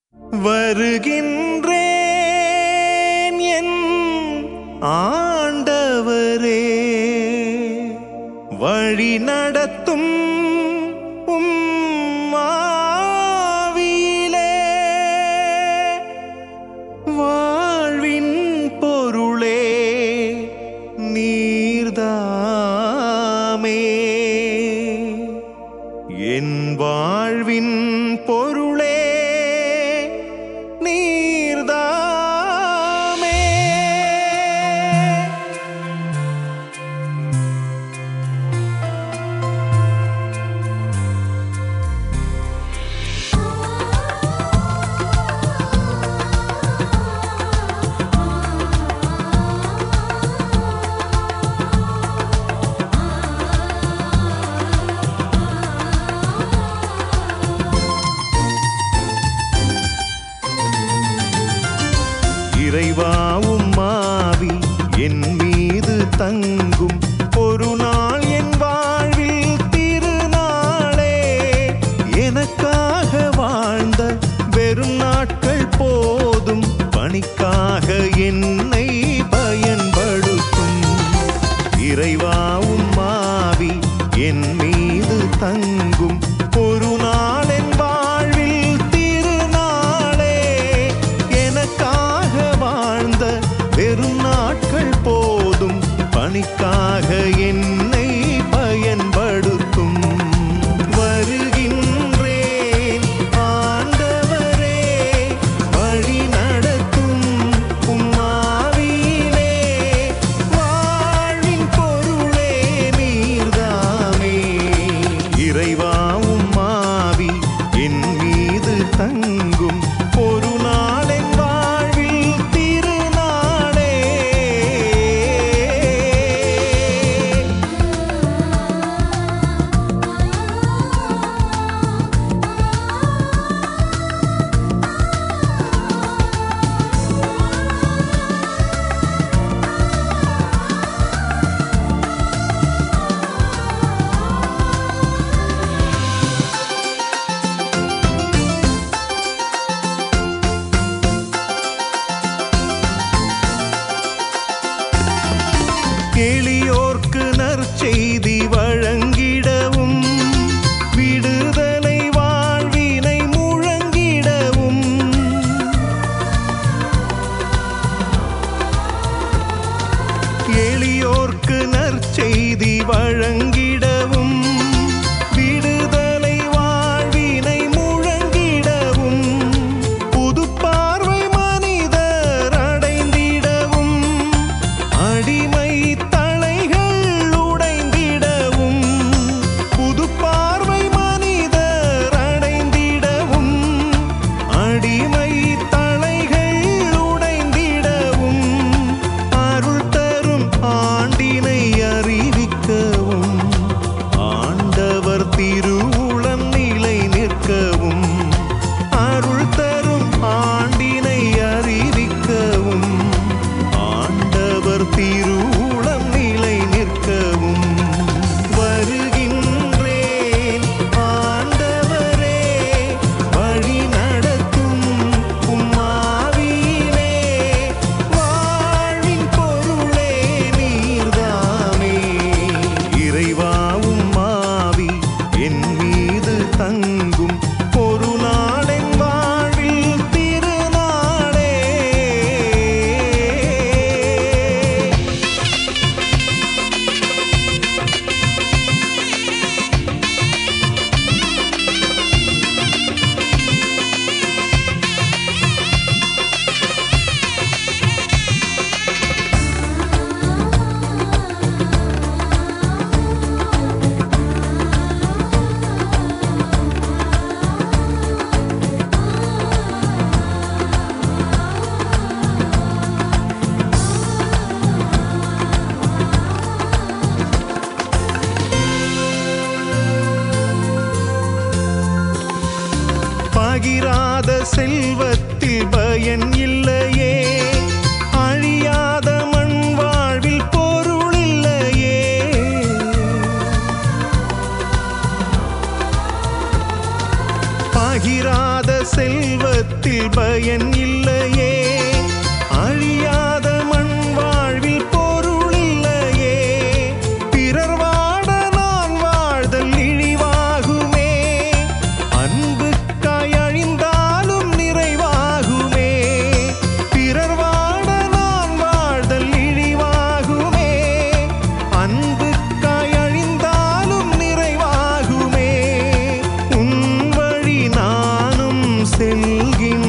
வருகின்றேன் என் ஆண்டவரே வழி நடத்தும் உம் ஆவியிலே வாழ்வின் பொருளே நீர்தாமே என் வாழ்வின் பொருளே நீர்தாமே இறைவாவும் மாவி என் மீது தங்கும் ஒரு நாள் என் வாழ்வில் திருநாளே எனக்காக வாழ்ந்த வெறும் நாட்கள் போதும் பணிக்காக என்னை பயன்படுத்தும் இறைவாவும் மாவி என் மீது தங்கும் ஒரு நாள் என் வாழ்வில் திருநாளே எனக்காக வாழ்ந்த வெறும் நாட்கள் போதும் பணிக்காக என்னை பயன்படுத்தும் வருகின்றேன் ஆண்டவரே வழி நடத்தும் உம்மாவியிலே வாழ்வின் பொருளே நீர்தாமே இறைவாவும் மாவி என் மீது தங்கும் ஒரு நாள் என் வாழ்வில் திருநாளே எளியோர்க்கு நற்செய்தி வழங்கிடவும் விடுதலை வாழ்வினை முழங்கிடவும் எளியோர்க்கு நற்செய்தி வழங்கிடவும் விடுதலை வாழ்வினை முழங்கிடவும் புது பார்வை மனிதர் அடைந்திடவும் அடிமை தலைகள் உடைந்திடவும் புது பார்வை மனிதர் அடைந்திடவும் அடிமை தலைகள் உடைந்திடவும் அருள் தரும் ஆண்டினை அறிவிக்கவும் ஆண்டவர் திருவுளம் நிலை நிற்கவும் அருள் தரும் ஆண்டினை அறிவிக்கவும் ஆண்டவர் திருவுளம் நிலை நிற்கவும் வருகின்றேன் ஆண்டவரே வழி நடத்தும் உம்மாவியிலே வாழ்வின் பொருளே நீர்தாமே இறைவாவும் மாவி என் மீது தங்கும் ஒரு நாள் என் வாழ்வில் திருநாளே பகிராத செல்வத்தில் பயன் இல்லையே அழியாத மண் வாழ்வில் பொருள் இல்லையே பகிராத செல்வத்தில் செல்வத்தில் பயன் இல்லையே அழியாத மண் வாழ்வில் பொருள் இல்லையே பிறர் வாட நான் வாழ்தல் இழிவாகுமே அன்புக்காய் அழிந்தாலும் நிறைவாகுமே பிறர் வாட நான் வாழ்தல் இழிவாகுமே அன்புக்காய் அழிந்தாலும் நிறைவாகுமே உன் வழி நானும் செல்கின்றேன்